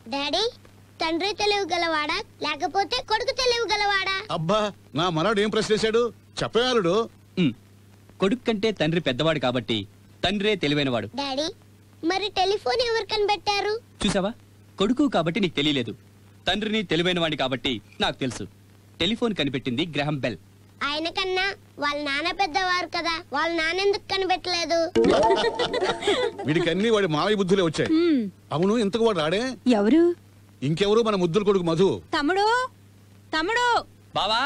Daddy తండ్రి తెలివి గలవాడా లేకపోతే కొడుకు తెలివి గలవాడా అబ్బా నా మనవడు ఏం ప్రశ్న వేశాడు చెప్పేవాలుడు ఉమ్. కొడుకు కంటే తండ్రి పెద్దవాడు కాబట్టి తండ్రే తెలివైనవాడు డాడీ మరి టెలిఫోన్ ఎవరు కనిపెట్టారు చూసావా కొడుకు కాబట్టి నీకు తెలియలేదు తండ్రిని తెలివైనవాడి కాబట్టి నాకు తెలుసు టెలిఫోన్ కనిపెట్టింది గ్రహం బెల్ ఆయన కన్నా వాళ్ళ నాన్న పెద్దవారు కదా వాళ్ళ నాన్న ఎందుకు కనిపెట్టలేదు వీడికి అన్ని వాడి మావయ్య బుద్ధులే వచ్చాయి అవును ఇంతకు వాడు రాడే ఎవరు ఇంకెవరు మన ముద్దుల కొడుకు మధు తమ్ముడు తమ్ముడు బావా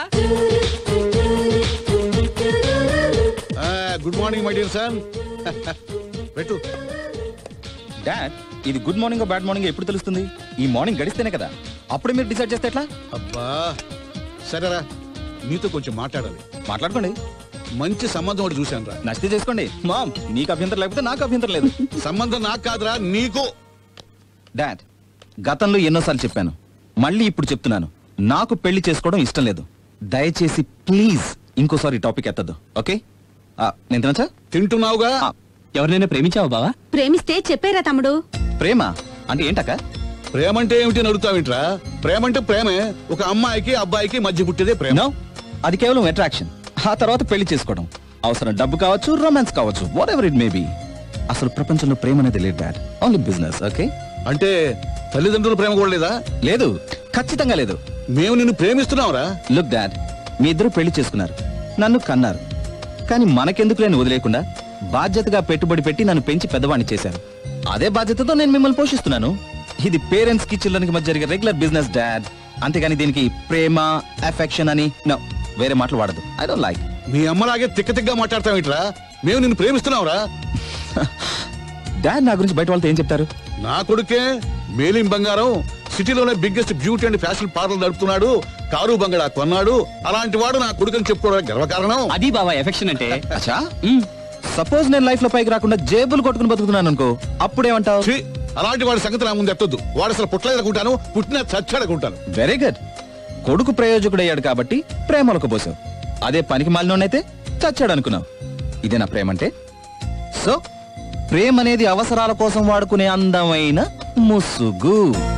ఆ, good morning my dear sir పెట్టు డాడ్ ఇది గుడ్ మార్నింగ్ బ్యాడ్ మార్నింగ్ ఎప్పుడు తెలుస్తుంది ఈ మార్నింగ్ గడిస్తేనే కదా అప్పుడే మీరు డిసైడ్ చేస్తే ఎట్లా అబ్బా సరేరా నీతో కొంచెం మాట్లాడాలి మాట్లాడుకోండి మంచి సంబంధం ఒకటి చూశాను రా నచ్చితే చేసుకోండి మామ్ నీకు అభ్యంతరం లేకపోతే నాకు అభ్యంతరం లేదు సంబంధం నాకు కాదురా నీకు డాడ్ గతంలో ఎన్నోసార్లు చెప్పాను మళ్ళీ ఇప్పుడు చెప్తున్నాను నాకు పెళ్లి చేసుకోవడం ఇష్టం లేదు దయచేసి ప్లీజ్ ఇంకోసారి ఈ టాపిక్ ఎత్తద్దు ఓకే ఆ, నేను తినచ్చా తింటున్నావుగా ఆ, ఎవరినైనా ప్రేమించావా బావా ప్రేమిస్తే చెప్పేరా తమ్ముడు ప్రేమ అంటే ఏంటక్క ప్రేమంటే ఏమిటి అని అడుగుతావేంట్రా ప్రేమంటే ప్రేమే ఒక అమ్మాయికి అబ్బాయికి మధ్య పుట్టేదే ప్రేమ నో అది కేవలం అట్రాక్షన్ ఆ తర్వాత పెళ్లి చేసుకోవడం అవసరం డబ్బు కావచ్చు రొమాన్స్ కావచ్చు whatever it may be అసలు ప్రపంచంలో ప్రేమ అనేది లేదు డాడ్ ఓన్లీ బిజినెస్ ఓకే అంటే తల్లిదండ్రుల ప్రేమ కూడా లేదా లేదు ఖచ్చితంగా లేదు మేము నిన్ను ప్రేమిస్తున్నావురా లుక్ డాడ్ మీ ఇద్దరు పెళ్లి చేసుకున్నారు నన్ను కన్నారు కానీ మనకెందుకు నేను వదిలేకుండా బాధ్యతగా పెట్టుబడి పెట్టి నన్ను పెంచి పెద్దవాణ్ణి చేశారు అదే బాధ్యతతో నేను మిమ్మల్ని పోషిస్తున్నాను ఇది పేరెంట్స్ కి చిల్డ్రన్ కి మధ్య జరిగే రెగ్యులర్ బిజినెస్ డాడ్ అంతేగాని దీనికి ప్రేమ అఫెక్షన్ అని నో వేరే మాటలు వాడదు ఐ డోంట్ లైక్ మీ అమ్మలాగే తిక్క తిక్కగా మాట్లాడతావేంట్రా మేము నిన్ను ప్రేమిస్తున్నావురా డాడ్ నా గురించి బయట వాళ్ళతో ఏం చెప్తారు నా కొడుకే మేలిం బంగారం సిటీలోనే biggest beauty and fashion parlour నడుపుతున్నాడు కారు బంగళా కొన్నాడు అలాంటి వాడు నా కొడుకుని చెప్పుకోవడానికి గర్వకారణం అది బావా ఎఫెక్షన్ అంటే అచ్చా సపోజ్ నేను లైఫ్ లో పైకి రాకుండా జేబులు కొట్టుకుని బతుకుతున్నాను అనుకో అప్పుడేమంటావు ఛీ, అలాంటి వాడి సంగతి నా ముందు ఎత్తొద్దు వాడు అసలు పుట్టలేదనుకుంటాను పుట్టిన చచ్చాడనుకుంటాను వెరీ గుడ్ కొడుకు ప్రయోజకుడయ్యాడు కాబట్టి ప్రేమలకు పోసావు అదే పనికి మాలినోడైతే చచ్చాడు అనుకున్నావు ఇదే నా ప్రేమ అంటే సో ప్రేమ అనేది అవసరాల కోసం వాడుకునే అందమైన ముసుగు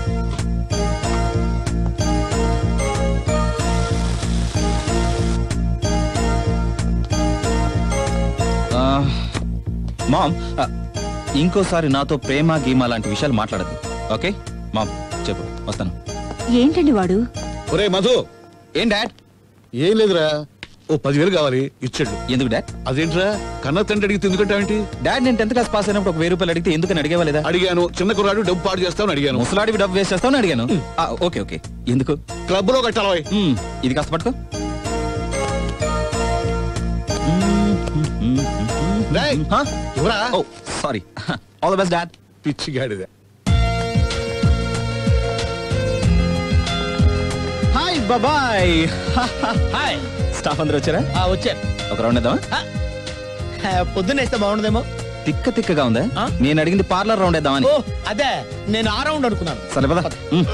ఆ, మామ్ ఆ, ఇంకోసారి నాతో ప్రేమ గీమ లాంటి విషయాలు మాట్లాడదు ఓకే మామ్ చెప్పు వస్తాను ఏంటండి వాడు ఒరే మధు ఏం డాడ్ ఏం లేదురా ఓ పదివేలు కావాలి ఇచ్చాడు ఎందుకు డాడ్ అదేంట్రా కన్న తండ్రి అడిగితే ఎందుకంటావేంటి డాడ్ నేను టెన్త్ క్లాస్ పాస్ అయినప్పుడు ఒక వెయ్యి రూపాయలు అడిగితే ఎందుకని అడిగేవా లేదా అడిగాను చిన్న కుర్రాడు డబ్బు పాడు చేస్తామని అడిగాను ముసలాడివి డబ్బు వేస్ట్ చేస్తావని అడిగాను ఆ, ఓకే ఓకే ఎందుకు క్లబ్ లో కట్టాలి మ్మ్, ఇది కాస్త పట్టుకో రేయ్, హా? ఎవరా oh sorry all the best dad పిచ్చి గాడిద హాయ్ బాబాయ్ హాయ్ స్టాఫ్ అందరూ వచ్చారా ఆ వచ్చారు ఒక రౌండ్ వేద్దామా పొద్దున్న వేస్తే బాగుండదేమో తిక్క తిక్కగా ఉందా ఆ? నేను అడిగింది పార్లర్ రౌండ్ వేద్దామని ఓ అదే నేను ఆ రౌండ్ అనుకున్నాను సరే పద మ్మ్.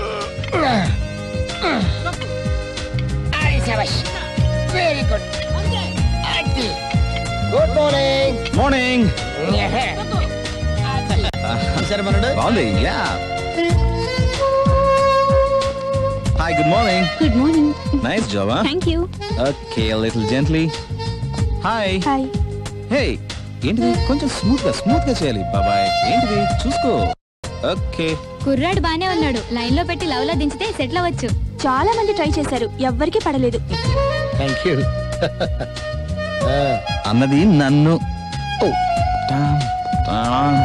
Very good good morning morning సరే మనడు బాగుంది yeah hi good morning good morning nice job thank you okay little gently hi hi hey ఏంటిది కొంచెం స్మూత్ గా స్మూత్ గా చేయాలి బాబాయ్ ఏంటిది చూసుకో ఓకే కుర్రాడు బానే ఉన్నాడు లైన్ లో పెట్టి లవ్ లో దించితే సెటిల్ అవ్వచ్చు చాలా మంది ట్రై చేశారు ఎవ్వరికీ పడలేదు థ్యాంక్ యూ అన్నది నన్ను oh Tom, Tom,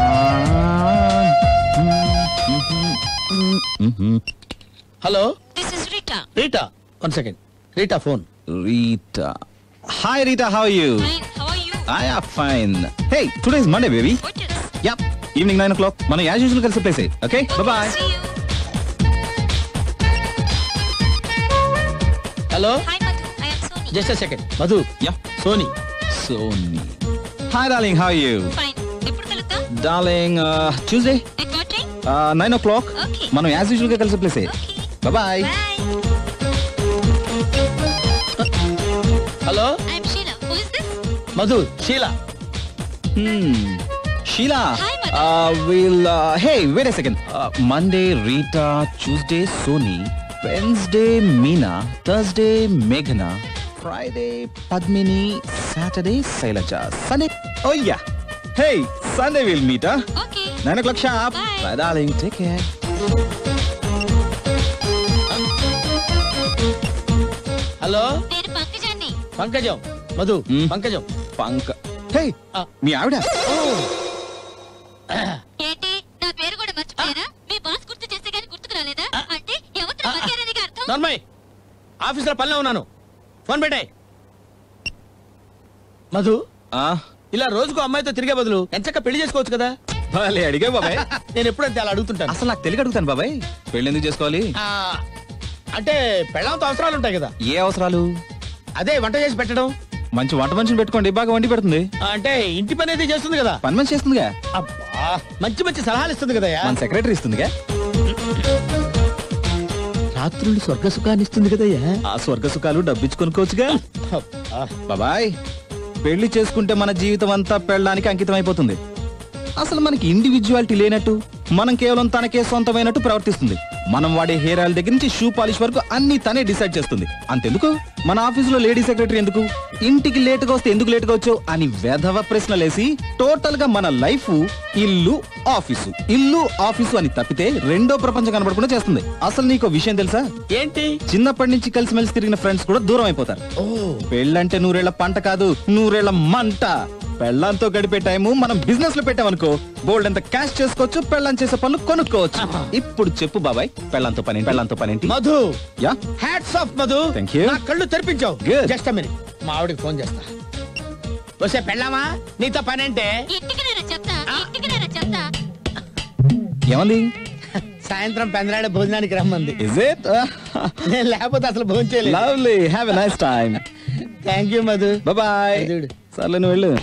Tom. Hello this is Rita Rita one second Rita phone Rita hi Rita how you fine how are you I are fine hey today is Monday baby what is yup evening nine o'clock మనం as usual కలిసి place okay bye see you hello hi Madhu I am Soni just second Madhu yeah Soni Soni hi darling how you fine ఎప్పుడు కలుద్దాం darling Tuesday at what time nine o'clock Okay. మనం as usual గా కలిసి place okay bye bye hello I am Sheela who is this Madhu Sheela Sheela hi Madhu will hey wait a second Monday Rita Tuesday Soni Wednesday Meena Thursday మేఘనా Friday Padmini Saturday Shailaja Sunday oh yeah hey Sunday will meet okay nine o'clock shop Bye. Bye darling take care hello నేను పంకజాన్ని పంకజం Madhu Hmm. పంకజం పంక హే Ah. మీ ఆవిడ ఏంటి నా పేరు కూడా మర్చిపోయారా మీ boss గుర్తు చేస్తే గానీ గుర్తుకు రాలేదా అంటే ఎవరితో బతికారని అర్థం నార్మల్ ఆఫీసులో పనిలో ఉన్నాను ఫోన్ పెట్టాయి మధు ఆ ఇలా రోజుకు అమ్మాయితో తిరిగే బదులు ఎంచక్క పెళ్లి చేసుకోవచ్చు కదా భలే అడిగా బాబాయ్ నేను ఎప్పుడంతే అలా అడుగుతుంటాను అసలు నాకు తెలియక అడుగుతాను బాబాయ్ పెళ్ళి ఎందుకు చేసుకోవాలి ఆ, అంటే పెళ్ళంతో అవసరాలు ఉంటాయి కదా ఏ అవసరాలు అదే వంట చేసి పెట్టడం మంచి వంట మనిషిని పెట్టుకోండి బాగా వండి పెడుతుంది ఆ, అంటే ఇంటి పని అయితే చేస్తుంది కదా పని మనిషి చేస్తుందిగా అబ్బా మంచి మంచి సలహాలు ఇస్తుంది కదా మన సెక్రటరీ ఇస్తుందిగా రాత్రులు స్వర్గ సుఖాన్ని ఇస్తుంది కదయ్యా ఆ స్వర్గ సుఖాలు డబ్బిచ్చు కొనుక్కోవచ్చుగా బాబాయ్ పెళ్లి చేసుకుంటే మన జీవితం అంతా పెళ్ళడానికి అంకితం అయిపోతుంది అసలు మనకి ఇండివిజువాలిటీ లేనట్టు మనం కేవలం తనకే సొంతమైనట్టు ప్రవర్తిస్తుంది మనం వాడే హెయిర్ ఆయిల్ దగ్గర నుంచి షూ పాలిష్ వరకు అన్ని తనే డిసైడ్ చేస్తుంది అంతెందుకు మన ఆఫీసులో లేడీ సెక్రటరీ ఎందుకు ఇంటికి లేటుగా వస్తే ఎందుకు లేటుగా వచ్చావు అని వెధవ ప్రశ్నలేసి టోటల్ గా మన లైఫ్ ఇల్లు ఆఫీసు ఇల్లు ఆఫీసు అని తప్పితే రెండో ప్రపంచం కనబడకుండా చేస్తుంది అసలు నీకు విషయం తెలుసా ఏంటి చిన్నప్పటి నుంచి కలిసిమెలిసి తిరిగిన ఫ్రెండ్స్ కూడా దూరం అయిపోతారు ఓ పెళ్ళంటే నూరేళ్ల పంట కాదు నూరేళ్ల మంట పెళ్ళంతో గడిపే టైము మనం బిజినెస్ లో పెట్టామనుకో బోల్డ్ ఎంత క్యాష్ చేసుకోవచ్చు పెళ్ళం చేసే పనులు కొనుక్కోవచ్చు ఇప్పుడు చెప్పు బాబాయ్ పెళ్ళంతో పని పెళ్ళంతో పని ఏంటి Madhu yeah hats off Madhu Thank you. నా కళ్ళు తెరిపించావు Good. జస్ట్ మినిట్ మా ఆవిడకి ఫోన్ చేస్తా వస్తే పెళ్ళామా నీతో పని అంటే ఇంటికి నేనా చెప్తా ఇంటికి నేనా చెప్తా ఏమంది సాయంత్రం పెందలాడే భోజనానికి రమ్మంది ఇజ్ ఇట్ నేను లేకపోతే అసలు భోజనం చేయలేదు lovely have a nice time thank you Madhu bye అది చూడు. సర్లే నువ్వు వెళ్ళు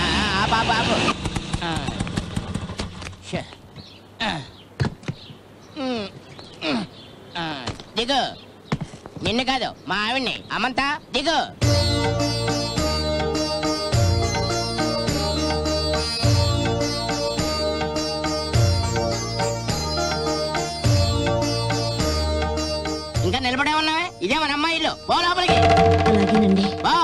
దిగు నిన్ను కాదు మా ఆవిడ్ని అమంతా దిగు ఇంకా నిలబడే ఉన్నావే ఇదే మన అమ్మాయి ఇల్లు పో లోపలికి అలాగేనండి పో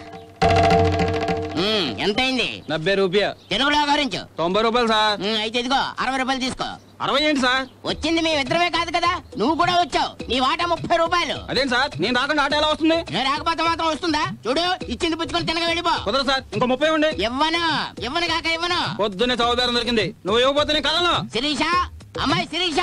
ఉమ్, ఎంతైంది నబ్బే రూపాయ తెలుగులో వ్యవహరించు తొంభై రూపాయలు సార్ ఉమ్, అయితే ఇదిగో అరవై రూపాయలు తీసుకో అరవై ఏంటి సార్ వచ్చింది మీ ఇద్దరమే కాదు కదా నువ్వు కూడా వచ్చావు నీ వాటా ముప్పై రూపాయలు అదేం సార్ నేను రాకుండా ఆట ఎలా వస్తుంది నేను రాకపోతే మాత్రం వస్తుందా చూడు ఇచ్చింది పుచ్చుకొని తినగా వెళ్ళిపో కుదరదు సార్ ఇంకో ముప్పై ఉండి ఇవ్వను ఇవ్వను కాక ఇవ్వను పొద్దున్నే చౌబేరం దొరికింది నువ్వు ఇవ్వకపోతే నేను కదలను శిరీష అమ్మాయి శిరీష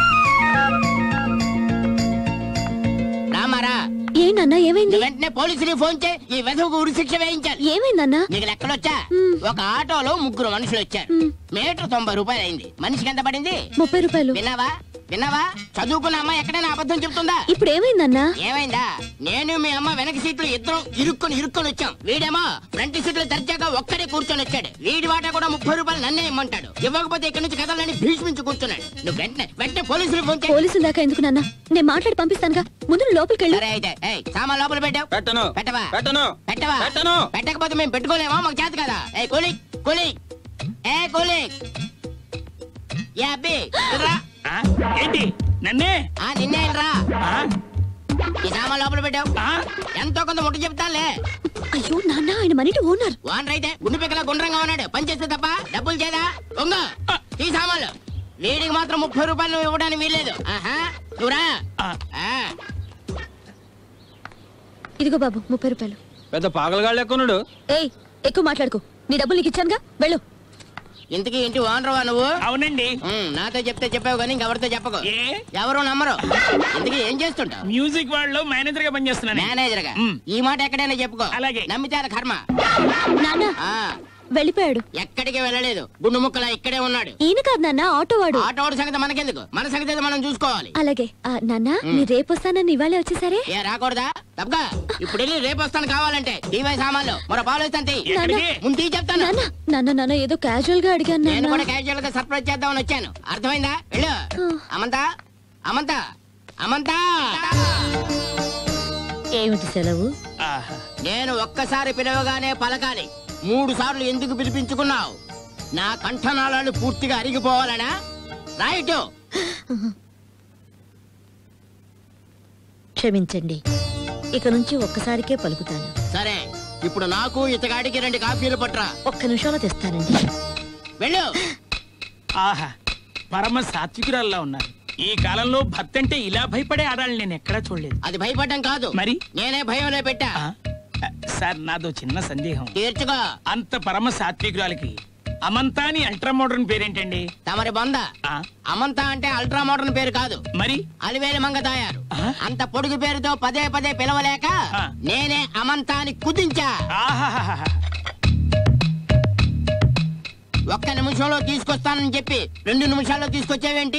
రామారా ఏంటన్నా ఏమైంది నువ్వు వెంటనే పోలీసుని ఫోన్ చేయి ఈ వెధవుకు ఉరి శిక్ష వేయించాలి ఏమైందన్నా నీకు లెక్కలొచ్చా మ్. ఒక ఆటోలో ముగ్గురు మనుషులు వచ్చారు మ్. మీటర్ తొంభై రూపాయలు అయింది మనిషికి ఎంత పడింది ముప్పై రూపాయలు విన్నావా విన్నావా చదువుకున్న అమ్మాయి ఎక్కడైనా అబద్ధం చెప్తుందా ఇప్పుడు ఏమైందన్నా ఏమైందా నేను మీ అమ్మ వెనక సీట్లు ఇద్దరం ఇరుక్కొని ఇరుక్కొని వచ్చాం వీడేమో ఫ్రంట్ సీట్లు దర్జాగా ఒక్కడే కూర్చొని వచ్చాడు వీడి వాటా కూడా ముప్పై రూపాయలు నన్నే ఇమ్మంటాడు ఇవ్వకపోతే ఇక్కడి నుంచి కదలని భీష్మించి కూర్చున్నాడు నువ్వు వెంటనే వెంటనే పోలీసులు ఫోన్ చేయి పోలీసుల దాకా ఎందుకు నాన్న నేను మాట్లాడి పంపిస్తానుగా ముందు నువ్వు లోపలికి వెళ్ళు సరే అయితే ఏయ్ సామాన్ లోపల పెట్టావు పెట్టను పెట్టవా పెట్టను పెట్టవా పెట్టను పెట్టకపోతే మేము పెట్టుకోలేమా మాకు చేత కదా ఏ కూలి కూలి ఏ కూలి ఏ అబ్బి ఇట్రా. ఆ? ఏంటి నన్నే ఆ నిన్నే రా ఆ? ఈ సామాన్ లోపల పెట్టావు ఆ? ఎంతో కొంత ముట్టు చెప్తాలే అయ్యో నాన్న ఆయన మనీటి ఓనర్ వాన్ రైతే గుండు పిక్కల గుండ్రంగా ఉన్నాడు పని చేస్తే తప్ప డబ్బులు చేదా దొంగ ఈ సామాన్లు వీడికి మాత్రం ముప్పై రూపాయలు నువ్వు ఇవ్వడానికి వీల్లేదు ఆహా నువ్వురా ఆ. ఆ. ఇదిగో బాబు ముప్పై రూపాయలు పెద్ద పాగలగాళ్ళు ఎక్కున్నాడు ఏయ్ ఎక్కువ మాట్లాడుకో నీ డబ్బులు నీకు ఇచ్చానుగా వెళ్ళు ఇంతకీ ఇంటి ఓనరువా నువ్వు అవునండి ఉమ్, నాతో చెప్తే చెప్పావు కానీ ఇంకెవరితో చెప్పకు ఏ ఎవరు నమ్మరు ఇంతకీ ఏం చేస్తుంటావు మ్యూజిక్ వాళ్ళలో మేనేజర్ గా పనిచేస్తున్నాను మేనేజర్ గా ఉమ్. ఈ మాట ఎక్కడైనా చెప్పుకో అలాగే. నమ్మితే అది కర్మ నాన్న ఆ వెళ్ళిపోయాడు ఎక్కడికి వెళ్ళలేదు గుండు ముక్కలా ఇక్కడే ఉన్నాడు ఈయన కాదు నాన్న ఆటో వాడు ఆటోడు సంగతి మనకెందుకు మన సంగతి ఏదో మనం చూసుకోవాలి అలాగే ఆ, నాన్న మీరు రేపు వస్తానని ఇవాళే వచ్చేసారే ఏ రాకూడదా తప్పగా ఇప్పుడు వెళ్ళి రేపు వస్తాను కావాలంటే దీవై సామాన్లు మరో పాలు వేస్తాను తీ. ఎక్కడికి ముందు తీ చెప్తాను నాన్న నాన్న నాన్న ఏదో క్యాజువల్ గా అడిగాను నేను నాన్న కూడా క్యాజువల్ గా సర్ప్రైజ్ చేద్దామని వచ్చాను అర్థమైందా వెళ్ళు అమంత అమంత అమంత ఏమిటి సెలవు ఆహా. నేను ఒక్కసారి పిలవగానే పలకాలి మూడు సార్లు ఎందుకు పిలిపించుకున్నావు నా కంఠనాళాలు పూర్తిగా అరిగిపోవాలనా రైట్ క్షమించండి ఇక నుంచి ఒక్కసారికే పలుకుతాను సరే ఇప్పుడు నాకు ఇతగాడికి రెండు కాఫీలు పట్రా ఒక్క నిమిషంలో తెస్తానండి వెళ్ళు ఆహా పరమ సాత్వికురాల్లా ఉన్నారు ఈ కాలంలో భర్త అంటే ఇలా భయపడే ఆడాలని నేను ఎక్కడా చూడలేదు అది భయపడడం కాదు మరి? నేనే భయంలో పెట్టా ఆ, సార్ నాదో చిన్న సందేహం తీర్చుకో అంత పరమ సాత్వికురాలకి అమంతాని అల్ట్రా మోడర్న్ పేరేంటండి తమరి బొంద ఆ, అమంత అంటే అల్ట్రా మోడర్న్ పేరు కాదు మరి అలివేలి మంగ తాయారు ఆ? అంత పొడుగు పేరుతో పదే పదే పిలవలేక ఆ. నేనే అమంతాని కుదించా ఆహాహాహా. ఒక్క నిమిషంలో తీసుకొస్తానని చెప్పి రెండు నిమిషాల్లో తీసుకొచ్చావేంటి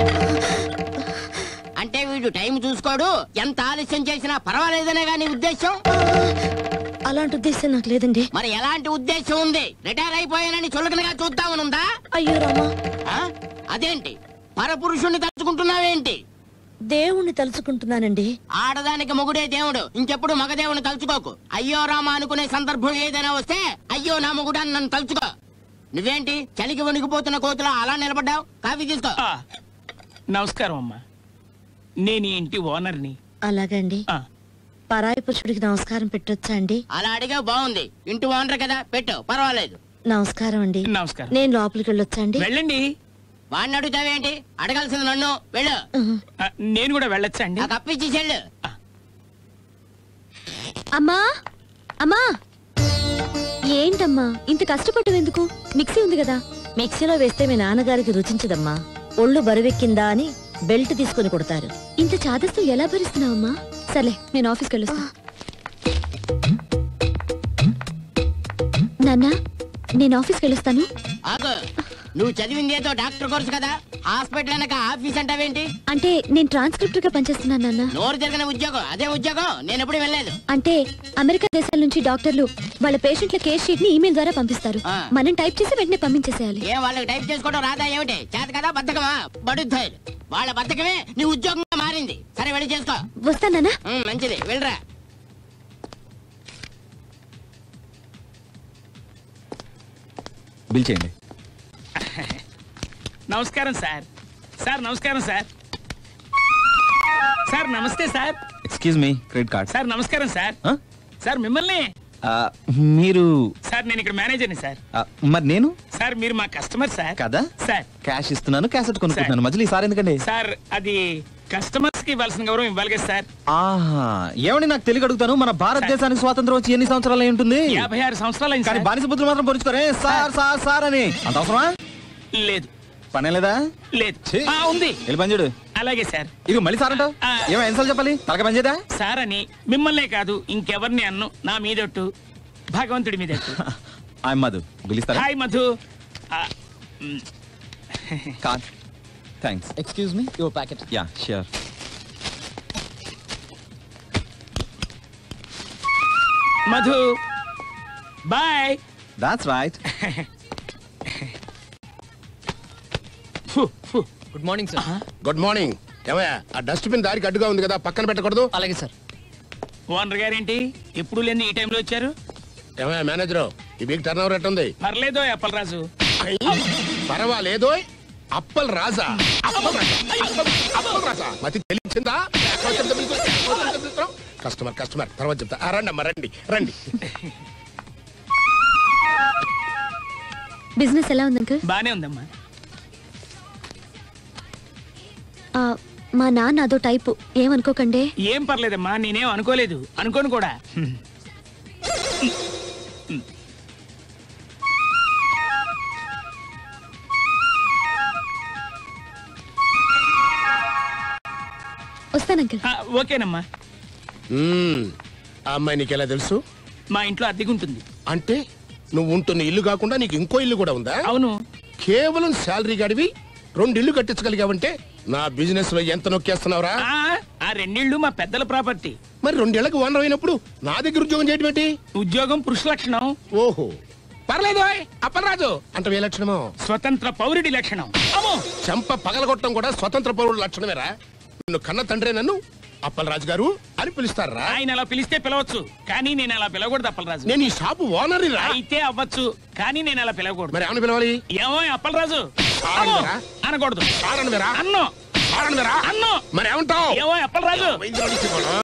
అంటే వీడు టైం చూసుకోడు ఎంత ఆలస్యం చేసినా పర్వాలేదనే గాని ఉద్దేశం అలాంటి ఉద్దేశం నాకు లేదండి మరి ఎలాంటి ఉద్దేశం ఉంది రిటైర్ అయిపోయానని చులకనగా చూద్దామనుందా అయ్యో రామా ఆ? అదేంటి పరపురుషుణ్ణి తలుచుకుంటున్నావేంటి దేవుణ్ణి తలుచుకుంటున్నానండి ఆడదానికి మొగుడే దేవుడు ఇంకెప్పుడు మగదేవుని తలుచుకోకు అయ్యో రామ అనుకునే సందర్భం ఏదైనా వస్తే అయ్యో నా మొగుడు అని నన్ను తలుచుకో నువ్వేంటి చలికి వణికిపోతున్న కోతులా అలా నిలబడ్డావు కాఫీ తీసుకో ఆ, నమస్కారం అమ్మా నేను ఈ ఇంటి ఓనర్ని అలాగండి ఆ, పరాయి పురుషుడికి నమస్కారం పెట్టొచ్చా అండి అలా అడిగా బాగుంది ఇంటి ఓనర్ కదా పెట్టు పర్వాలేదు నమస్కారం అండి నమస్కారం నేను లోపలికి వెళ్ళొచ్చా అండి వెళ్ళండి వాడిని అడుగుతావేంటి అడగాల్సింది నన్ను వెళ్ళు ఉహు. ఆ, నేను కూడా వెళ్ళొచ్చా అండి ఆ కప్పిచ్చి చెల్లు అమ్మా అమ్మా ఏంటమ్మా ఇంత కష్టపడ్డం ఎందుకు మిక్సీ ఉంది కదా మిక్సీలో వేస్తే మీ నాన్నగారికి రుచించదమ్మా ఒళ్ళు బరువెక్కిందా అని బెల్ట్ తీసుకొని కొడతారు ఇంత చాదస్తూ ఎలా భరిస్తున్నావమ్మా సర్లే నేను ఆఫీస్కి వెళ్ళొస్తా నాన్న నేను ఆఫీస్కి వెళ్ళొస్తాను ఆగు నువ్వు చదివింది ఏదో డాక్టర్ కోర్సు కదా హాస్పిటల్ వెనక ఆఫీస్ అంటావేంటి అంటే నేను ట్రాన్స్క్రిప్టర్ గా పనిచేస్తున్నాను నాన్న నోరు తిరగని ఉద్యోగం అదే ఉద్యోగం నేను ఎప్పుడు వెళ్ళలేదు అంటే అమెరికా దేశాల నుంచి డాక్టర్లు వాళ్ళ పేషెంట్ల కేస్ షీట్ ని ఈమెయిల్ ద్వారా పంపిస్తారు ఆ. మనం టైప్ చేసి వెంటనే పంపించేసేయాలి ఏం వాళ్ళకి టైప్ చేసుకోవడం రాదా ఏమిటి చేత కదా బద్ధకమా బడుద్దాయిలు వాళ్ళ బద్ధకమే నీ ఉద్యోగంగా మారింది సరే వెళ్ళి చేసుకో వస్తానా ఉమ్, మంచిది వెళ్ళరా బిల్ చేయండి నమస్కారం సార్ సార్ నమస్కారం సార్ సార్ నమస్తే sir excuse me credit card sir నమస్కారం సార్ సార్ మిమ్మల్ని మీరు సార్ నేను ఇక్కడ మేనేజర్ని సార్ ఆ, మరి నేను సార్ మీరు మా కస్టమర్ సార్ కదా సార్ క్యాష్ ఇస్తున్నాను క్యాసెట్ కొనుక్కుంటున్నాను మధ్యలో ఈసారి ఎందుకండి సార్ అది కస్టమర్స్ కి ఇవ్వాల్సిన గౌరవం ఇవ్వాలి కదా సార్ ఆహా ఏమండి నాకు తెలియ అడుగుతాను మన భారతదేశానికి స్వాతంత్రం వచ్చి ఎన్ని సంవత్సరాలు అయి ఉంటుంది యాభై ఆరు సంవత్సరాలు అయింది కానీ సార్. బానిస బుద్ధులు మాత్రం పొరుచుకోరే సార్ సార్ సార్ అని అంత అవసరమా లేదు పనే లేదా లేదు ఛీ. ఆ, ఉంది వెళ్ళి పని చూడు అలాగే సార్ ఇక మళ్ళీ సార్ అంటావు ఆ. ఏమో ఎన్నిసార్లు చెప్పాలి తలక పని చేదా సార్ అని మిమ్మల్నే కాదు ఇంకెవరిని అన్ను నా మీదొట్టు భగవంతుడి మీదొట్టు ఆయన మధు పిలుస్తారా హాయ్ మధు ఆ, మ్, card thanks excuse me your packet yeah sure Madhu bye that's right good morning sir good morning ఏమయ్యా ఆ డస్ట్బిన్ దారికి అడ్డుగా ఉంది కదా పక్కన పెట్టకూడదు అలాగే సార్ ఓనర్ గారేంటి ఎప్పుడు లేని ఈ టైంలో వచ్చారు ఏమయ్యా మేనేజర్ ఈ వీక్ టర్న్ ఓవర్ ఎట్టుంది పర్లేదో అప్పలరాజు పర్వాలేదు అప్పల్ రాజా అప్పల్ రాజా అప్పల్- అప్పల్ రాజా మతి తెలిసిందా కస్టమర్ కస్టమర్ తర్వాత చెప్తా ఆ, రండి అమ్మా రండి రండి బిజినెస్ ఎలా ఉంది అంకుల్ బానే ఉందమ్మా ఆ, మా నాన్న అదో టైపు ఏమనుకోకండి ఏం పర్లేదమ్మా నేనేం అనుకోలేదు అనుకోను కూడా హ్మ్. వస్తాను అంకుల్ ఆ, ఓకేనమ్మా మ్మ్. ఆ అమ్మాయి నీకు ఎలా తెలుసు మా ఇంట్లో అద్దెకుంటుంది అంటే నువ్వు ఉంటున్న ఇల్లు కాకుండా నీకు ఇంకో ఇల్లు కూడా ఉందా అవును కేవలం శాలరీ గడివి రెండు ఇల్లు కట్టించగలిగావంటే నా బిజినెస్ లో ఎంత నొక్కేస్తున్నావురా ఆ, ఆ రెండిళ్ళు మా పెద్దల ప్రాపర్టీ మరి రెండేళ్లకు ఓనర్ అయినప్పుడు నా దగ్గర ఉద్యోగం చేయడం ఏంటి ఉద్యోగం పురుష లక్షణం ఓహో పర్లేదు ఓయ్, అప్పలరాజు అంటే ఏ లక్షణమో స్వతంత్ర పౌరుడి లక్షణం అమ్మో చెంప పగలగొట్టడం కూడా స్వతంత్ర పౌరుల లక్షణమేరా నిన్ను కన్న తండ్రే నన్ను అప్పలరాజు గారు అని పిలుస్తారా ఆయన అలా పిలిస్తే పిలవచ్చు కానీ నేను అలా పిలవకూడదు అప్పలరాజు నేను ఈ షాపు ఓనర్ రా అయితే అవ్వచ్చు కానీ నేను అలా పిలవకూడదు మరి ఏమని పిలవాలి ఏమో అప్పలరాజు సార్ అమ్మో, అనరా? అనకూడదు సార్ అనరా అన్ను సార్ అనరా అన్ను మరి ఏమంటావు ఏమో అప్పలరాజు